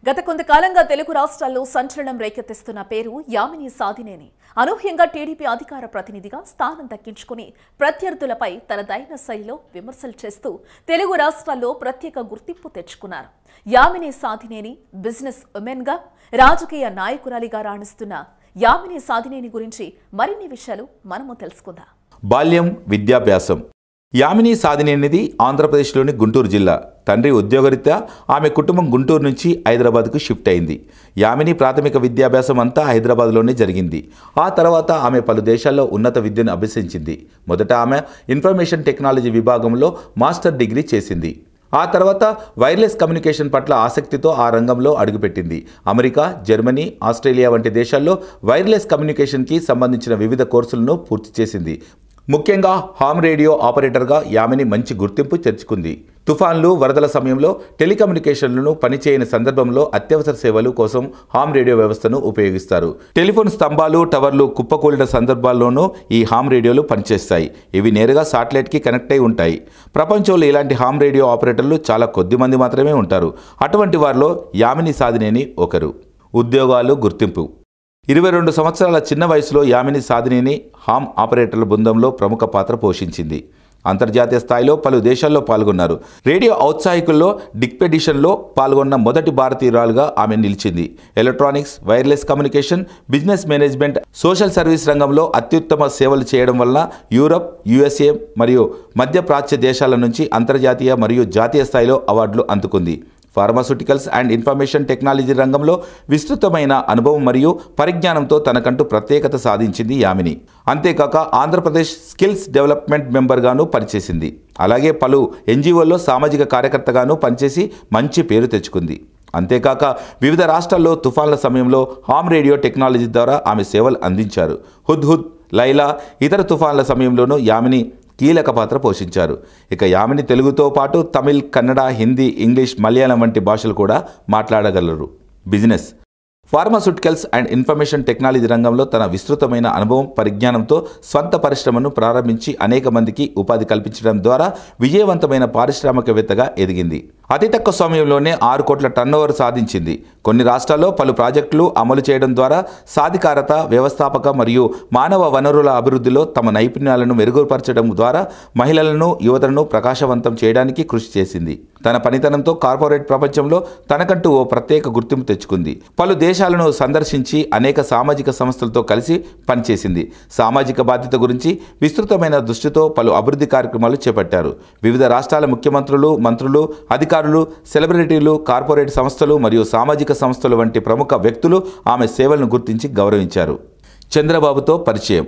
గత కొంతకాలంగా తెలుగు రాష్ట్రాల్లో సంచలనం రేకెత్తిస్తున్న పేరు యామిని సాధినేని అనూహ్యంగా టీడీపీ అధికార ప్రతినిధిగా స్థానం దక్కించుకుని ప్రత్యర్థులపై తనదైన శైలిలో విమర్శలు చేస్తూ తెలుగు రాష్ట్రాల్లో ప్రత్యేక గుర్తింపు తెచ్చుకున్నారు యామిని సాధినేని బిజినెస్ ఉమెన్గా రాజకీయ నాయకురాలిగా రాణిస్తున్న యామిని సాధినేని గురించి మరిన్ని విషయాలు మనము తెలుసుకుందాం బాల్యం విద్యాభ్యాసం యామిని సాధినేనిది ఆంధ్రప్రదేశ్లోని గుంటూరు జిల్లా తండ్రి ఉద్యోగరీత్యా ఆమె కుటుంబం గుంటూరు నుంచి హైదరాబాద్కు షిఫ్ట్ అయింది యామిని ప్రాథమిక విద్యాభ్యాసం అంతా హైదరాబాద్లోనే జరిగింది ఆ తర్వాత ఆమె పలు దేశాల్లో ఉన్నత విద్యను అభ్యసించింది మొదట ఆమె ఇన్ఫర్మేషన్ టెక్నాలజీ విభాగంలో మాస్టర్ డిగ్రీ చేసింది ఆ తర్వాత వైర్లెస్ కమ్యూనికేషన్ పట్ల ఆసక్తితో ఆ రంగంలో అడుగుపెట్టింది అమెరికా జర్మనీ ఆస్ట్రేలియా వంటి దేశాల్లో వైర్లెస్ కమ్యూనికేషన్కి సంబంధించిన వివిధ కోర్సులను పూర్తి చేసింది ముఖ్యంగా హామ్ రేడియో ఆపరేటర్గా యామిని మంచి గుర్తింపు తెచ్చుకుంది తుఫాన్లు వరదల సమయంలో టెలికమ్యూనికేషన్లను పనిచేయని సందర్భంలో అత్యవసర సేవలు కోసం హామ్ రేడియో వ్యవస్థను ఉపయోగిస్తారు టెలిఫోన్ స్తంభాలు టవర్లు కుప్పకూలిన సందర్భాల్లోనూ ఈ హామ్ రేడియోలు పనిచేస్తాయి ఇవి నేరుగా సాటిలైట్కి కనెక్ట్ అయి ఉంటాయి ప్రపంచంలో ఇలాంటి హామ్ రేడియో ఆపరేటర్లు చాలా కొద్ది మంది మాత్రమే ఉంటారు అటువంటి వారిలో యామిని సాధినేని ఒకరు ఉద్యోగాలు గుర్తింపు ఇరవై రెండు సంవత్సరాల చిన్న వయసులో యామిని సాధినేని హామ్ ఆపరేటర్ల బృందంలో ప్రముఖ పాత్ర పోషించింది అంతర్జాతీయ స్థాయిలో పలు దేశాల్లో పాల్గొన్నారు రేడియో ఔత్సాహికుల్లో డిక్పెడిషన్లో పాల్గొన్న మొదటి భారతీయురాలుగా ఆమె నిలిచింది electronics wireless communication business management social service రంగంలో అత్యుత్తమ సేవలు చేయడం వల్ల యూరప్ యుఎస్ఏ మరియు మధ్యప్రాచ్య దేశాల నుంచి అంతర్జాతీయ మరియు జాతీయ స్థాయిలో అవార్డులు అందుకుంది ఫార్మాస్యూటికల్స్ అండ్ ఇన్ఫర్మేషన్ టెక్నాలజీ రంగంలో విస్తృతమైన అనుభవం మరియు పరిజ్ఞానంతో తనకంటూ ప్రత్యేకత సాధించింది యామిని అంతేకాక ఆంధ్రప్రదేశ్ స్కిల్స్ డెవలప్మెంట్ మెంబర్గాను పనిచేసింది అలాగే పలు ఎన్జిఓల్లో సామాజిక కార్యకర్తగాను పనిచేసి మంచి పేరు తెచ్చుకుంది అంతేకాక వివిధ రాష్ట్రాల్లో తుఫాన్ల సమయంలో హామ్ రేడియో టెక్నాలజీ ద్వారా ఆమె సేవలు అందించారు హుద్ హుద్ లైలా ఇతర తుఫాన్ల సమయంలోనూ యామిని కీలక పాత్ర పోషించారు ఇక యామిని తెలుగుతో పాటు తమిళ్ కన్నడ హిందీ ఇంగ్లీష్ మలయాళం వంటి భాషలు కూడా మాట్లాడగలరు business pharmaceuticals and information technology రంగంలో తన విస్తృతమైన అనుభవం పరిజ్ఞానంతో స్వంత పరిశ్రమను ప్రారంభించి అనేక మందికి ఉపాధి కల్పించడం ద్వారా విజయవంతమైన పారిశ్రామికవేత్తగా ఎదిగింది అతి తక్కువ సమయంలోనే ఆరు కోట్ల టర్నోవర్ సాధించింది కొన్ని రాష్ట్రాల్లో పలు ప్రాజెక్టులు అమలు చేయడం ద్వారా సాధికారత వ్యవస్థాపక మరియు మానవ వనరుల అభివృద్ధిలో తమ నైపుణ్యాలను మెరుగుపరచడం ద్వారా మహిళలను యువతను ప్రకాశవంతం చేయడానికి కృషి చేసింది తన పనితనంతో కార్పొరేట్ ప్రపంచంలో తనకంటూ ఓ ప్రత్యేక గుర్తింపు తెచ్చుకుంది పలు దేశాలను సందర్శించి అనేక సామాజిక సంస్థలతో కలిసి పనిచేసింది సామాజిక బాధ్యత గురించి విస్తృతమైన దృష్టితో పలు అభివృద్ధి కార్యక్రమాలు చేపట్టారు వివిధ రాష్ట్రాల ముఖ్యమంత్రులు మంత్రులు అధికారులు సెలబ్రిటీలు కార్పొరేట్ సంస్థలు మరియు సామాజిక సంస్థలు వంటి ప్రముఖ వ్యక్తులు ఆమె సేవలను గుర్తించి గౌరవించారు చంద్రబాబుతో పరిచయం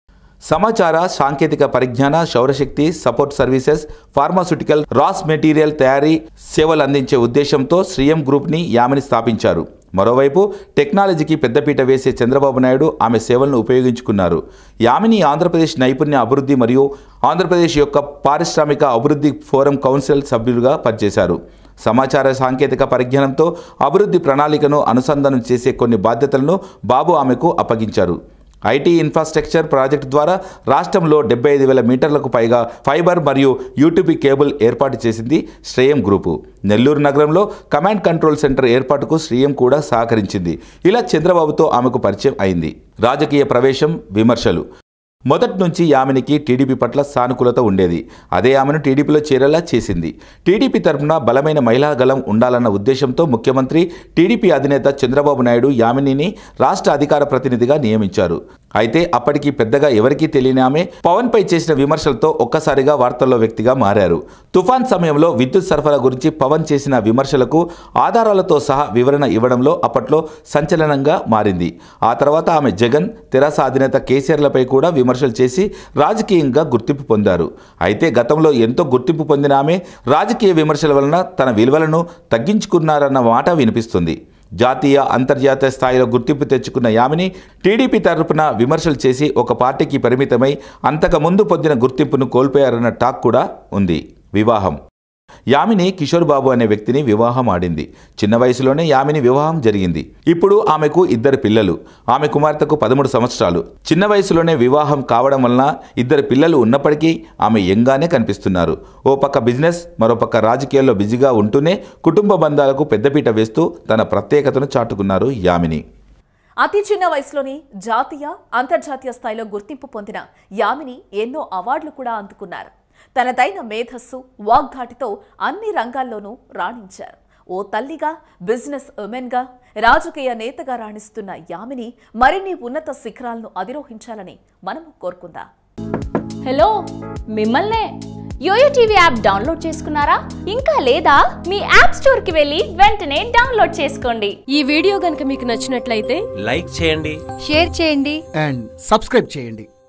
సమాచార సాంకేతిక పరిజ్ఞాన సౌరశక్తి support services pharmaceutical raw material తయారీ సేవలు అందించే ఉద్దేశంతో శ్రీఎం గ్రూప్ని యామిని స్థాపించారు మరోవైపు టెక్నాలజీకి పెద్దపీట వేసే చంద్రబాబు నాయుడు ఆమె సేవలను ఉపయోగించుకున్నారు యామిని ఆంధ్రప్రదేశ్ నైపుణ్య అభివృద్ధి మరియు ఆంధ్రప్రదేశ్ యొక్క పారిశ్రామిక అభివృద్ధి ఫోరం కౌన్సిల్ సభ్యులుగా పనిచేశారు సమాచార సాంకేతిక పరిజ్ఞానంతో అభివృద్ధి ప్రణాళికను అనుసంధానం చేసే కొన్ని బాధ్యతలను బాబు ఆమెకు అప్పగించారు ఐటీ ఇన్ఫ్రాస్ట్రక్చర్ ప్రాజెక్టు ద్వారా రాష్ట్రంలో డెబ్బై ఐదు వేల మీటర్లకు పైగా ఫైబర్ మరియు యూటీపీ కేబుల్ ఏర్పాటు చేసింది శ్రేయం గ్రూపు నెల్లూరు నగరంలో కమాండ్ కంట్రోల్ సెంటర్ ఏర్పాటుకు శ్రేయం కూడా సహకరించింది ఇలా చంద్రబాబుతో ఆమెకు పరిచయం అయింది రాజకీయ ప్రవేశం విమర్శలు మొదటి నుంచి యామినికి టీడీపీ పట్ల సానుకూలత ఉండేది అదే ఆమెను టీడీపీలో చేరేలా చేసింది టీడీపీ తరఫున బలమైన మహిళా గలం ఉండాలన్న ఉద్దేశంతో ముఖ్యమంత్రి టీడీపీ అధినేత చంద్రబాబు నాయుడు యామినిని రాష్ట్ర అధికార ప్రతినిధిగా నియమించారు అయితే అప్పటికి పెద్దగా ఎవరికీ తెలియని ఆమె పవన్పై చేసిన విమర్శలతో ఒక్కసారిగా వార్తల్లో వ్యక్తిగా మారారు తుఫాన్ సమయంలో విద్యుత్ సరఫరా గురించి పవన్ చేసిన విమర్శలకు ఆధారాలతో సహా వివరణ ఇవ్వడంలో అప్పట్లో సంచలనంగా మారింది ఆ తర్వాత ఆమె జగన్ తెరాస అధినేత కేసీఆర్లపై కూడా విమర్శలు చేసి రాజకీయంగా గుర్తింపు పొందారు అయితే గతంలో ఎంతో గుర్తింపు పొందిన ఆమె రాజకీయ విమర్శల వలన తన విలువలను తగ్గించుకున్నారన్న మాట వినిపిస్తుంది జాతీయ అంతర్జాతీయ స్థాయిలో గుర్తింపు తెచ్చుకున్న యామిని టీడీపీ తరపున విమర్శలు చేసి ఒక పార్టీకి పరిమితమై అంతకు ముందు పొందిన గుర్తింపును కోల్పోయారన్న టాక్ కూడా ఉంది వివాహం యామిని కిషోర్ బాబు అనే వ్యక్తిని వివాహం ఆడింది చిన్న వయసులోనే యామిని వివాహం జరిగింది ఇప్పుడు ఆమెకు ఇద్దరు పిల్లలు ఆమె కుమార్తెకు పదమూడు సంవత్సరాలు చిన్న వయసులోనే వివాహం కావడం వలన ఇద్దరు పిల్లలు ఉన్నప్పటికీ ఆమె యంగానే కనిపిస్తున్నారు ఓ పక్క బిజినెస్ మరోపక్క రాజకీయాల్లో బిజీగా ఉంటూనే కుటుంబ బంధాలకు పెద్దపీట వేస్తూ తన ప్రత్యేకతను చాటుకున్నారు యామిని అతి చిన్న వయసులోని జాతీయ అంతర్జాతీయ స్థాయిలో గుర్తింపు పొందిన యామిని ఎన్నో అవార్డులు కూడా అందుకున్నారు తనదైన మేధస్సు వాగ్ధాటితో అన్ని రంగాల్లోనూ రాణించారు ఓ తల్లిగా బిజినెస్ ఉమెన్గా రాజకీయ నేతగా రాణిస్తున్న యామిని మరిన్ని ఉన్నత శిఖరాలను అధిరోహించాలని మనము కోరుకుందాం హలో మిమ్మల్నే యోయో టీవీ యాప్ డౌన్లోడ్ చేసుకున్నారా ఇంకా లేదా మీ యాప్ స్టోర్కి వెళ్ళి వెంటనే డౌన్లోడ్ చేసుకోండి ఈ వీడియో గనుక మీకు నచ్చినట్లయితే లైక్ చేయండి షేర్ చేయండి అండ్ సబ్స్క్రైబ్ చేయండి